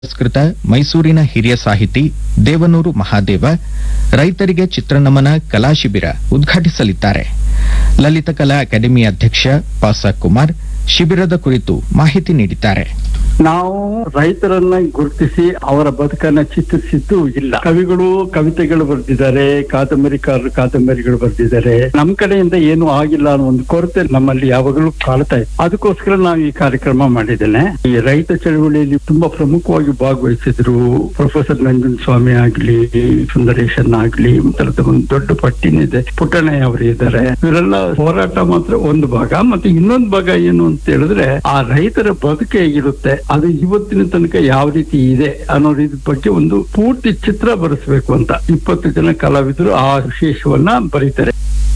ಪುರಸ್ಕೃತ ಮೈಸೂರಿನ ಹಿರಿಯ ಸಾಹಿತಿ ದೇವನೂರು ಮಹಾದೇವ ರೈತರಿಗೆ ಚಿತ್ರನಮನ ಕಲಾ ಶಿಬಿರ ಉದ್ಘಾಟಿಸಲಿದ್ದಾರೆ ಲಲಿತ ಕಲಾ ಅಕಾಡೆಮಿ ಅಧ್ಯಕ್ಷ ಪಾಸ ಕುಮಾರ್ ಶಿಬಿರದ ಕುರಿತು ಮಾಹಿತಿ ನೀಡಿದ್ದಾರೆ ನಾವು ರೈತರನ್ನ ಗುರುತಿಸಿ ಅವರ ಬದುಕನ್ನ ಚಿತ್ರಿಸಿದ್ದು ಇಲ್ಲ ಕವಿಗಳು ಕವಿತೆಗಳು ಬರೆದಿದ್ದಾರೆ ಕಾದಂಬರಿಕಾರರು ಕಾದಂಬರಿಗಳು ಬರೆದಿದ್ದಾರೆ ನಮ್ ಕಡೆಯಿಂದ ಏನು ಆಗಿಲ್ಲ ಅನ್ನೋ ಒಂದು ಕೊರತೆ ನಮ್ಮಲ್ಲಿ ಯಾವಾಗಲೂ ಕಾಡ್ತಾ ಇದೆ ಅದಕ್ಕೋಸ್ಕರ ನಾವು ಈ ಕಾರ್ಯಕ್ರಮ ಮಾಡಿದ್ದೇನೆ ಈ ರೈತ ಚಳವಳಿಯಲ್ಲಿ ತುಂಬಾ ಪ್ರಮುಖವಾಗಿ ಭಾಗವಹಿಸಿದ್ರು ಪ್ರೊಫೆಸರ್ ನಂಜನ್ ಸ್ವಾಮಿ ಆಗ್ಲಿ ಸುಂದರೇಶನ್ ಆಗ್ಲಿ ಈ ತರದ ಒಂದು ದೊಡ್ಡ ಪಟ್ಟಿನಿದೆ ಪುಟ್ಟಣಯ್ಯ ಅವರು ಇದ್ದಾರೆ ಇವರೆಲ್ಲ ಹೋರಾಟ ಮಾತ್ರ ಒಂದು ಭಾಗ ಮತ್ತೆ ಇನ್ನೊಂದು ಭಾಗ ಏನು ಅಂತ ಹೇಳಿದ್ರೆ ಆ ರೈತರ ಬದುಕು ಹೇಗಿರುತ್ತೆ ಅದು ಇವತ್ತಿನ ತನಕ ಯಾವ ರೀತಿ ಇದೆ ಅನ್ನೋ ರೀತಿ ಬಗ್ಗೆ ಒಂದು ಪೂರ್ತಿ ಚಿತ್ರ ಬರೆಸ್ಬೇಕು ಅಂತ ಇಪ್ಪತ್ತು ಜನ ಕಲಾವಿದರು ಆ ವಿಶೇಷವನ್ನ ಬರೀತಾರೆ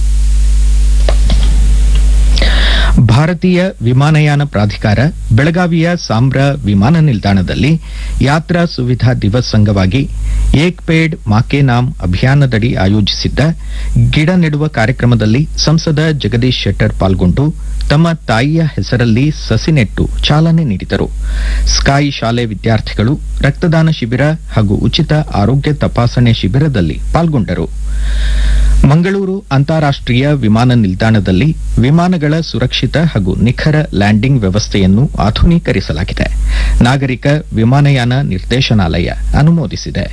ಭಾರತೀಯ ವಿಮಾನಯಾನ ಪ್ರಾಧಿಕಾರ ಬೆಳಗಾವಿಯ ಸಾಂಬ್ರಾ ವಿಮಾನ ನಿಲ್ದಾಣದಲ್ಲಿ ಯಾತ್ರಾ ಸುವಿಧಾ ದಿವಸ್ ಅಂಗವಾಗಿ ಏಕ್ ಪೇಡ್ ಮಾಕೆ ನಾಮ್ ಅಭಿಯಾನದಡಿ ಆಯೋಜಿಸಿದ್ದ ಗಿಡ ನೆಡುವ ಕಾರ್ಯಕ್ರಮದಲ್ಲಿ ಸಂಸದ ಜಗದೀಶ್ ಶೆಟ್ಟರ್ ಪಾಲ್ಗೊಂಡು ತಮ್ಮ ತಾಯಿಯ ಹೆಸರಲ್ಲಿ ಸಸಿ ನೆಟ್ಟು ಚಾಲನೆ ನೀಡಿದರು ಸ್ಕಾಯಿ ಶಾಲೆ ವಿದ್ಯಾರ್ಥಿಗಳು ರಕ್ತದಾನ ಶಿಬಿರ ಹಾಗೂ ಉಚಿತ ಆರೋಗ್ಯ ತಪಾಸಣೆ ಶಿಬಿರದಲ್ಲಿ ಪಾಲ್ಗೊಂಡರು ಮಂಗಳೂರು ಅಂತಾರಾಷ್ಟ್ರೀಯ ವಿಮಾನ ನಿಲ್ದಾಣದಲ್ಲಿ ವಿಮಾನಗಳ ಸುರಕ್ಷಿತ ಹಾಗೂ ನಿಖರ ಲ್ಯಾಂಡಿಂಗ್ ವ್ಯವಸ್ಥೆಯನ್ನು ಆಧುನೀಕರಿಸಲಾಗಿದೆ ನಾಗರಿಕ ವಿಮಾನಯಾನ ನಿರ್ದೇಶನಾಲಯ ಅನುಮೋದಿಸಿದೆ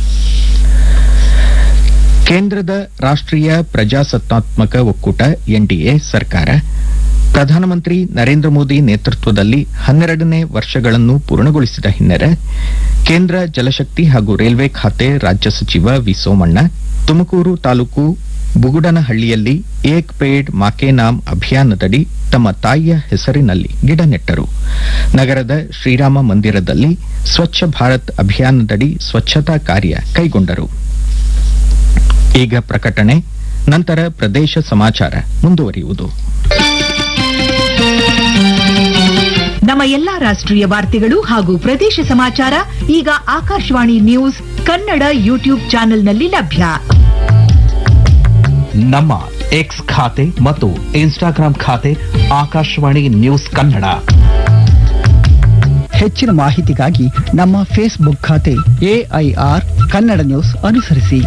ಕೇಂದ್ರದ ರಾಷ್ಟ್ರೀಯ ಪ್ರಜಾಸತ್ತಾತ್ಮಕ ಒಕ್ಕೂಟ ಎನ್ಡಿಎ ಸರ್ಕಾರ ಪ್ರಧಾನಮಂತ್ರಿ ನರೇಂದ್ರ ಮೋದಿ ನೇತೃತ್ವದಲ್ಲಿ ಹನ್ನೆರಡನೇ ವರ್ಷಗಳನ್ನು ಪೂರ್ಣಗೊಳಿಸಿದ ಹಿನ್ನೆಲೆ ಕೇಂದ್ರ ಜಲಶಕ್ತಿ ಹಾಗೂ ರೈಲ್ವೆ ಖಾತೆ ರಾಜ್ಯ ಸಚಿವ ವಿ ಸೋಮಣ್ಣ ತುಮಕೂರು ತಾಲೂಕು ಬುಗುಡನಹಳ್ಳಿಯಲ್ಲಿ ಏಕ್ ಪೇಡ್ ಮಾಕೆ ನಾಮ್ ಅಭಿಯಾನದಡಿ ತಮ್ಮ ತಾಯಿಯ ಹೆಸರಿನಲ್ಲಿ ಗಿಡ ನೆಟ್ಟರು ನಗರದ ಶ್ರೀರಾಮ ಮಂದಿರದಲ್ಲಿ ಸ್ವಚ್ಛ ಭಾರತ್ ಅಭಿಯಾನದಡಿ ಸ್ವಚ್ಛತಾ ಕಾರ್ಯ ಕೈಗೊಂಡರು ಈಗ ಪ್ರಕಟಣೆ ನಂತರ ಪ್ರದೇಶ ಸಮಾಚಾರ ಮುಂದುವರಿಯುವುದು ನಮ್ಮ ಎಲ್ಲಾ ರಾಷ್ಟ್ರೀಯ ವಾರ್ತೆಗಳು ಹಾಗೂ ಪ್ರದೇಶ ಸಮಾಚಾರ ಈಗ ಆಕಾಶವಾಣಿ ನ್ಯೂಸ್ ಕನ್ನಡ ಯೂಟ್ಯೂಬ್ ಚಾನೆಲ್ನಲ್ಲಿ ಲಭ್ಯ ನಮ್ಮ ಎಕ್ಸ್ ಖಾತೆ ಮತ್ತು ಇನ್ಸ್ಟಾಗ್ರಾಂ ಖಾತೆ ಆಕಾಶವಾಣಿ ನ್ಯೂಸ್ ಕನ್ನಡ ಹೆಚ್ಚಿನ ಮಾಹಿತಿಗಾಗಿ ನಮ್ಮ ಫೇಸ್ಬುಕ್ ಖಾತೆ ಎಐಆರ್ ಕನ್ನಡ ನ್ಯೂಸ್ ಅನುಸರಿಸಿ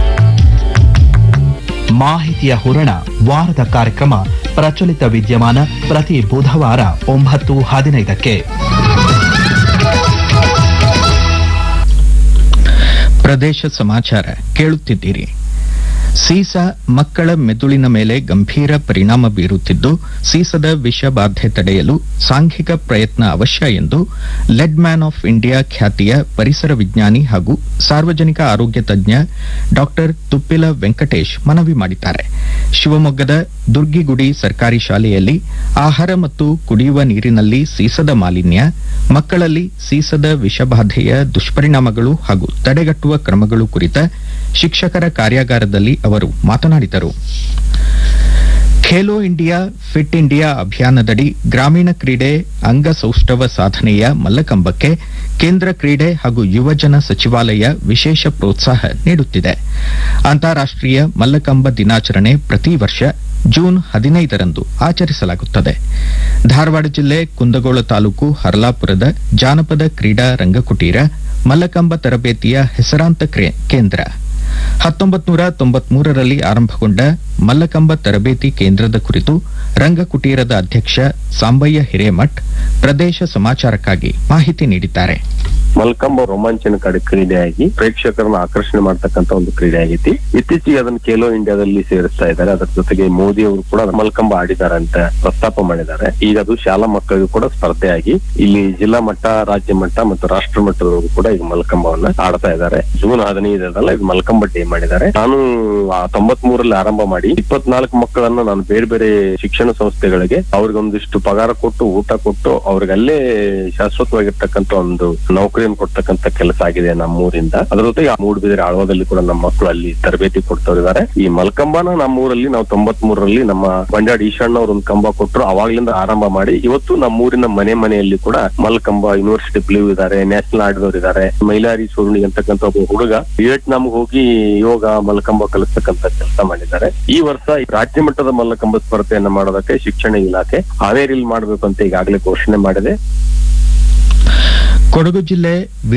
ಮಾಹಿತಿಯ ಹೂರಣ ವಾರದ ಕಾರ್ಯಕ್ರಮ ಪ್ರಚಲಿತ ವಿದ್ಯಮಾನ ಪ್ರತಿ ಬುಧವಾರ ಒಂಬತ್ತು ಹದಿನೈದಕ್ಕೆ ಪ್ರದೇಶ ಸಮಾಚಾರ ಕೇಳುತ್ತಿದ್ದೀರಿ ಸೀಸ ಮಕ್ಕಳ ಮೆದುಳಿನ ಮೇಲೆ ಗಂಭೀರ ಪರಿಣಾಮ ಬೀರುತ್ತಿದ್ದು ಸೀಸದ ವಿಷಬಾಧೆ ತಡೆಯಲು ಸಾಂಘಿಕ ಪ್ರಯತ್ನ ಅವಶ್ಯ ಎಂದು ಲೆಡ್ ಮ್ಯಾನ್ ಆಫ್ ಇಂಡಿಯಾ ಖ್ಯಾತಿಯ ಪರಿಸರ ವಿಜ್ಞಾನಿ ಹಾಗೂ ಸಾರ್ವಜನಿಕ ಆರೋಗ್ಯ ತಜ್ಞ ಡಾಕ್ಟರ್ ತುಪ್ಪಿಲ ವೆಂಕಟೇಶ್ ಮನವಿ ಮಾಡಿದ್ದಾರೆ ಶಿವಮೊಗ್ಗದ ದುರ್ಗಿಗುಡಿ ಸರ್ಕಾರಿ ಶಾಲೆಯಲ್ಲಿ ಆಹಾರ ಮತ್ತು ಕುಡಿಯುವ ನೀರಿನಲ್ಲಿ ಸೀಸದ ಮಾಲಿನ್ಯ ಮಕ್ಕಳಲ್ಲಿ ಸೀಸದ ವಿಷಬಾಧೆಯ ದುಷ್ಪರಿಣಾಮಗಳು ಹಾಗೂ ತಡೆಗಟ್ಟುವ ಕ್ರಮಗಳು ಕುರಿತ ಶಿಕ್ಷಕರ ಕಾರ್ಯಾಗಾರದಲ್ಲಿ ಅವರು ಮಾತನಾಡಿದರು ಖೇಲೋ ಇಂಡಿಯಾ ಫಿಟ್ ಇಂಡಿಯಾ ಅಭಿಯಾನದಡಿ ಗ್ರಾಮೀಣ ಕ್ರೀಡೆ ಅಂಗಸೌಷ್ಠವ ಸಾಧನೆಯ ಮಲ್ಲಕಂಬಕ್ಕೆ ಕೇಂದ್ರ ಕ್ರೀಡೆ ಹಾಗೂ ಯುವಜನ ಸಚಿವಾಲಯ ವಿಶೇಷ ಪ್ರೋತ್ಸಾಹ ನೀಡುತ್ತಿದೆ ಅಂತಾರಾಷ್ಟ್ರೀಯ ಮಲ್ಲಕಂಬ ದಿನಾಚರಣೆ ಪ್ರತಿ ವರ್ಷ ಜೂನ್ ಹದಿನೈದರಂದು ಆಚರಿಸಲಾಗುತ್ತದೆ ಧಾರವಾಡ ಜಿಲ್ಲೆ ಕುಂದಗೋಳ ತಾಲೂಕು ಹರ್ಲಾಪುರದ ಜಾನಪದ ಕ್ರೀಡಾ ರಂಗಕುಟೀರ ಮಲ್ಲಕಂಬ ತರಬೇತಿಯ ಹೆಸರಾಂತ ಕ್ರೇ- ಕೇಂದ್ರ ಹತ್ತೊಂಬತ್ತು ನೂರ ತೊಂಬತ್ಮೂರರಲ್ಲಿ ಆರಂಭಗೊಂಡ ಮಲ್ಲಕಂಬ ತರಬೇತಿ ಕೇಂದ್ರದ ಕುರಿತು ರಂಗಕುಟೀರದ ಅಧ್ಯಕ್ಷ ಸಾಂಬಯ್ಯ ಹಿರೇಮಠ್ ಪ್ರದೇಶ ಸಮಾಚಾರಕ್ಕಾಗಿ ಮಾಹಿತಿ ನೀಡಿದ್ದಾರೆ ಮಲ್ಕಂಬ ರೋಮಾಂಚನಕಾರಿ ಕ್ರೀಡೆಯಾಗಿ ಪ್ರೇಕ್ಷಕರನ್ನ ಆಕರ್ಷಣೆ ಮಾಡ್ತಕ್ಕಂತ ಒಂದು ಕ್ರೀಡೆ ಆಗೈತಿ ಇತ್ತೀಚೆಗೆ ಅದನ್ನ ಖೇಲೋ ಇಂಡಿಯಾದಲ್ಲಿ ಸೇರಿಸ್ತಾ ಇದ್ದಾರೆ ಅದರ ಜೊತೆಗೆ ಮೋದಿ ಅವರು ಕೂಡ ಮಲ್ಕಂಬ ಆಡಿದ್ದಾರೆ ಅಂತ ಪ್ರಸ್ತಾಪ ಮಾಡಿದ್ದಾರೆ ಈಗ ಅದು ಶಾಲಾ ಮಕ್ಕಳಿಗೂ ಕೂಡ ಸ್ಪರ್ಧೆಯಾಗಿ ಇಲ್ಲಿ ಜಿಲ್ಲಾ ಮಟ್ಟ ರಾಜ್ಯ ಮಟ್ಟ ಮತ್ತು ರಾಷ್ಟ್ರ ಮಟ್ಟದವರೆಗೂ ಕೂಡ ಈಗ ಮಲ್ಕಂಬವನ್ನ ಆಡ್ತಾ ಇದ್ದಾರೆ ಜೂನ್ ಹದಿನೈದರಲ್ಲ ಇದು ಮಲ್ಕಂಬ ಡೇ ಮಾಡಿದ್ದಾರೆ ನಾನು ತೊಂಬತ್ ಮೂರಲ್ಲಿ ಆರಂಭ ಮಾಡಿ ಇಪ್ಪತ್ನಾಲ್ಕು ಮಕ್ಕಳನ್ನ ನಾನು ಬೇರೆ ಬೇರೆ ಶಿಕ್ಷಣ ಸಂಸ್ಥೆಗಳಿಗೆ ಅವ್ರಿಗೆ ಒಂದಿಷ್ಟು ಪಗಾರ ಕೊಟ್ಟು ಊಟ ಕೊಟ್ಟು ಅವ್ರಿಗೆ ಅಲ್ಲೇ ಶಾಶ್ವತವಾಗಿರ್ತಕ್ಕಂಥ ಒಂದು ನೌಕರಿಯನ್ನು ಕೊಡ್ತಕ್ಕಂಥ ಕೆಲಸ ಆಗಿದೆ ನಮ್ಮೂರಿಂದ ಅದರ ಜೊತೆಗೆ ಮೂಡುಬಿದಿರೆ ಆಳ್ವಾದಲ್ಲಿ ಕೂಡ ನಮ್ಮ ಮಕ್ಕಳು ಅಲ್ಲಿ ತರಬೇತಿ ಕೊಡ್ತವ್ರಿದ್ದಾರೆ ಈ ಮಲ್ಕಂಬನ ನಮ್ಮೂರಲ್ಲಿ ನಾವು ತೊಂಬತ್ ಮೂರರಲ್ಲಿ ನಮ್ಮ ಬಂಡಾಡ್ ಈಶಾಣ್ಣ ಅವ್ರು ಒಂದು ಕಂಬ ಕೊಟ್ಟರು ಅವಾಗ್ಲಿಂದ ಆರಂಭ ಮಾಡಿ ಇವತ್ತು ನಮ್ಮೂರಿನ ಮನೆ ಮನೆಯಲ್ಲಿ ಕೂಡ ಮಲ್ಕಂಬ ಯೂನಿವರ್ಸಿಟಿ ಪ್ಲೇವ್ ಇದ್ದಾರೆ ನ್ಯಾಷನಲ್ ಆಡಿದವರು ಇದ್ದಾರೆ ಮೈಲಾರಿ ಸೂರ್ಣಿ ಅಂತಕ್ಕಂಥ ಒಬ್ಬ ಹುಡುಗ ವಿಯೆಟ್ನಾಂಗೆ ಹೋಗಿ ಯೋಗ ಮಲ್ಕಂಬ ಕಲಿಸ್ತಕ್ಕಂಥ ಕೆಲಸ ಮಾಡಿದ್ದಾರೆ ಈ ವರ್ಷ ಈ ರಾಜ್ಯ ಮಟ್ಟದ ಮಲ್ಲಕಂಬ ಸ್ಪರ್ಧೆಯನ್ನ ಮಾಡೋದಕ್ಕೆ ಶಿಕ್ಷಣ ಇಲಾಖೆ ಹಾವೇರಿಯಲ್ಲಿ ಮಾಡಬೇಕು ಅಂತ ಈಗಾಗಲೇ ಘೋಷಣೆ ಮಾಡಿದೆ ಕೊಡಗು ಜಿಲ್ಲೆ